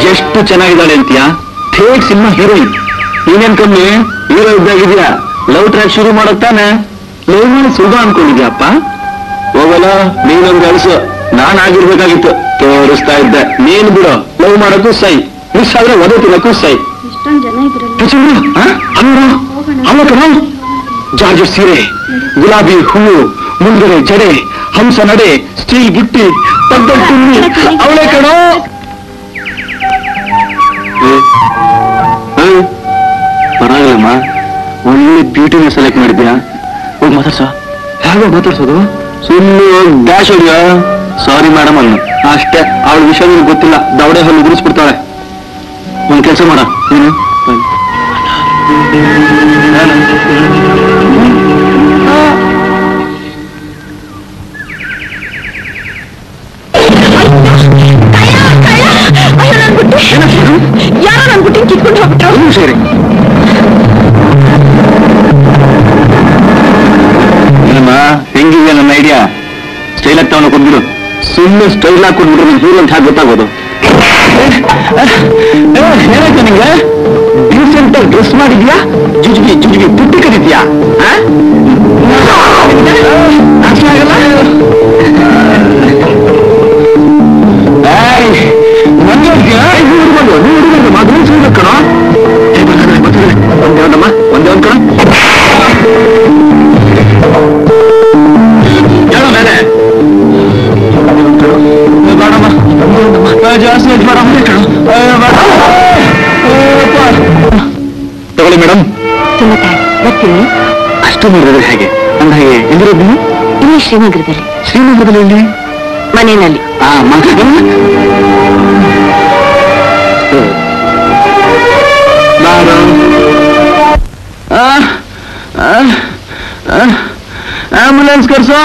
ಎಷ್ಟು ಚೆನ್ನಾಗಿದ್ದಾಳೆ ಅಂತೀಯಾ ಥೇಟ್ cinema heroine ನೀನೇನ್ ಕಮ್ಮಿ ಹೀರೋ ಇದ್ದಾಗಿದ್ಯಾ ಲವ್ ಟ್ರ್ಯಾಕ್ ಶುರು ಮಾಡಕ್ ತಾನೆ ಲವ್ ಮಾಡಿ ಸುಲಭ ಅನ್ಕೊಂಡಿದ್ಯಪ್ಪ ಹೋಗಲ್ಲ ನೀನೊಂದು ಅಳಿಸು ನಾನ್ ಆಗಿರ್ಬೇಕಾಗಿತ್ತು ತೋರಿಸ್ತಾ ಇದ್ದೆ ನೀನ್ ಬಿಡು ಲವ್ ಮಾಡಕ್ಕೂ ಸೈ ಮಿಸ್ ಆದ್ರೆ ಒದೆ ತಿನ್ನಕ್ಕೂ ಸೈ ಇಷ್ಟೊಂದು ಜನ ಇದ್ರಲ್ಲ ಪ್ರಚಂಡ ಅವಳ ಕಣ ಜಾರ್ಜ್ ಸೀರೆ ಗುಲಾಬಿ ಹೂವು ಮುಂದ್ಗಡೆ ಜಡೆ ಹಂಸ ನಡೆ ಸ್ಟೀಲ್ ಬುಟ್ಟಿ ಪದ್ದ ತುಂಬಿ ಅವಳೆ ಕಣೋ ಪರವಾಗಿಲ್ಲಮ್ಮ ಒಳ್ಳೆ ಬ್ಯೂಟಿನ ಸೆಲೆಕ್ಟ್ ಮಾಡಿದ್ಯಾ ಹೋಗಿ ಮಾತಾಡ್ಸ ಹೇಗೋ ಮಾತಾಡ್ಸೋದು ಸುಮ್ಮನೆ ಡ್ಯಾಶ್ ಹೊಡಿಯ ಸಾರಿ ಮೇಡಮ್ ಅನ್ನು ಅಷ್ಟೇ ಅವಳ ವಿಷಯ ನಿಮ್ಗೆ ಗೊತ್ತಿಲ್ಲ ದವಡೆ ಹಲ್ಲು ಉದುರಿಸ್ಬಿಡ್ತಾಳೆ ಒಂದ್ ಕೆಲಸ ಮಾಡ ನೀನು ಯಾರೋ ನನ್ ಬುಟ್ಟಿ ಕಿತ್ಕೊಂಡು ಹೋಗ್ಬಿಟ್ರು ಸರಿ ಏನಮ್ಮ ಹೆಂಗಿದೆ ನನ್ನ ಐಡಿಯಾ ಸ್ಟೈಲ್ ಆಗಿ ತಗೊಂಡು ಕೊಟ್ಬಿಡು ಸುಮ್ಮನೆ ಸ್ಟೈಲ್ ಆಗಿ ಕೊಟ್ಬಿಟ್ರೆ ನೀನು ಹೀರೋ ಅಂತ ಹೇಗೆ ಗೊತ್ತಾಗೋದು ಏನಾಯ್ತು ನಿಂಗೆ ಡೀಸೆಂಟ್ ಆಗಿ ಡ್ರೆಸ್ ಮಾಡಿದ್ಯಾ ಜುಜುಗಿ ಜುಜುಗಿ ಬುಟ್ಟಿ ಕರಿದ್ಯಾ ನಾಚಿಕೆ ಆಗಲ್ಲ ಏಯ್, ನಂಗೆ ಹೇಳ್ತೀಯಾ? ನೀವು ಹುಡುಗರು, ನೀವು ಹುಡುಗರು, ಮಗನ ಸುಳ್ಳು ಕಣೋ. ಏ, ಬರ್ತಾರೆ, ಬರ್ತಾರೆ. ಒಂದೇ ಒಂದಮ್ಮ, ಒಂದೇ ಒಂದ್ ಕಣ. ಹೇಳು ಮೇಲೆ. ಏ, ಬೇಡಮ್ಮ. ಏ, ಜಾಸ್ತಿ ಆಯ್ತು ಬೇಡ. ಏ, ಬೇಡ. ಏ, ಅಪ್ಪ. ತಗೊಳ್ಳಿ ಮೇಡಮ್ ತುಂಬಾ ಥ್ಯಾಂಕ್ಸ್ ಬರ್ತೀನಿ ಅಷ್ಟು ಮಾಡಿದ್ರೆ ಹೇಗೆ ಅಂದ ಹಾಗೆ ಎಲ್ಲಿರೋದು ನೀವು ಇಲ್ಲಿ ಶ್ರೀನಗರದಲ್ಲಿ ಶ್ರೀನಗರದಲ್ಲಿ ಎಲ್ಲಿ ಮನೆಯಲ್ಲಿ ಆ ಮಗ ಬಾರು ಆಂಬುಲೆನ್ಸ್ ಕರ್ಸೋ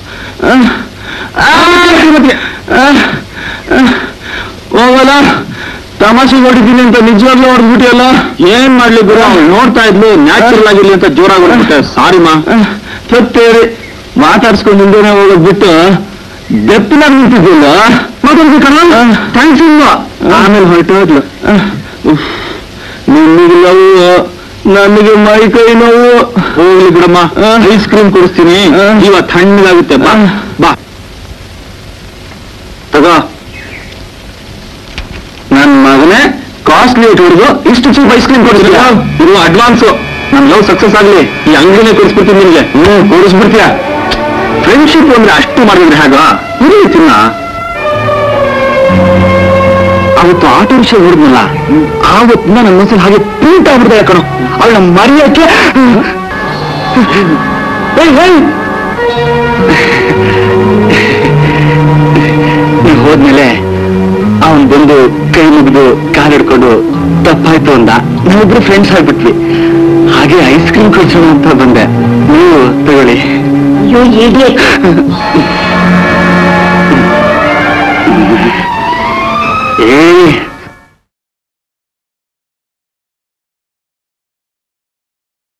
ಹೋಗಲ್ಲ ತಮಾಷೆ ಹೊಡಿತೀನಿ ಅಂತ ನಿಜವಾಗ್ಲೂ ಹೊಡೆದ್ಬಿಟ್ಟಿಯಲ್ಲ ಏನ್ ಮಾಡ್ಲಿ ಗುರು ಅವ್ಳು ನೋಡ್ತಾ ಇದ್ಲು ನ್ಯಾಚುರಲ್ ಆಗಿರ್ಲಿ ಅಂತ ಜೋರಾಗಿ ಹೊಡ್ಬಿಟ್ಟೆ ಸಾರಿ ಮಾ ಸತ್ತೇರಿ ಮಾತಾಡ್ಸ್ಕೊಂಡು ಮುಂದೆನೆ ಹೋಗೋದ್ ಬಿಟ್ಟು ಬೆಪ್ಪನಾಗ ನಿಂತಿದ್ದಿಲ್ಲ ಮಾತಾಡ್ಸಿ ಕಣ ಥ್ಯಾಂಕ್ಸ್ ಇಲ್ಲ ಆಮೇಲೆ ಹೊರಟೋದ್ಲು ನಿಮಗೆ ನೋವು ನನಗೆ ಮೈ ಕೈ ನೋವು ಹೋಗ್ಲಿ ಬಿಡಮ್ಮ ಐಸ್ ಕ್ರೀಮ್ ಕೊಡಿಸ್ತೀನಿ ಜೀವ ತಣ್ಣಗಾಗುತ್ತೆ ಬಾ ಬಾ ತಗೋ ನನ್ ಮಗನೇ ಕಾಸ್ಟ್ಲಿ ಇಟ್ಬಿಡ್ದು ಇಷ್ಟು ಚೀಪ್ ಐಸ್ ಕ್ರೀಮ್ ಕೊಡಿಸ್ತೀಯ ಇದು ಅಡ್ವಾನ್ಸ್ ನನ್ ಲವ್ ಸಕ್ಸಸ್ ಆಗ್ಲಿ ಈ ಅಂಗಡಿನೇ ಕೊಡಿಸ್ಬಿಡ್ತೀನಿ ನಿನ್ಗೆ ಹ್ಮ್ ಕೊಡಿಸ್ಬಿಡ್ತೀಯ ಫ್ರೆಂಡ್ಶಿಪ್ ಅಂದ್ರೆ ಅಷ್ಟು ಮಾಡಿದ್ರೆ ಹೇಗ ಇರಲಿ ತಿನ್ನ ಅವತ್ತು ಆಟೋ ವಿಷಯ ಹೊಡೆದ್ನಲ್ಲ ಆವತ್ತಿನ ನನ್ನ ಮನಸ್ಸಲ್ಲಿ ಹಾಗೆ ಪೀಟ್ ಆಗ್ಬಿಡ್ತಾರೆ ಕಣೋ ಅವಳ ಮರಿಯಕ್ಕೆ ಏಯ್, ಏಯ್. ನೀವ್ ಹೋದ್ಮೇಲೆ ಅವನ್ ಬಂದು ಕೈ ಮುಗಿದು ಕಾಲಿಡ್ಕೊಂಡು ತಪ್ಪಾಯ್ತು ಅಂದ ನಾವಿಬ್ರು ಫ್ರೆಂಡ್ಸ್ ಆಗ್ಬಿಟ್ವಿ ಹಾಗೆ ಐಸ್ ಕ್ರೀಮ್ ಕೊಡ್ಸೋಣ ಅಂತ ಬಂದೆ ನೀವು ತಗೊಳ್ಳಿ ಅಯ್ಯೋ ಇಡಿಯಟ್ ಏ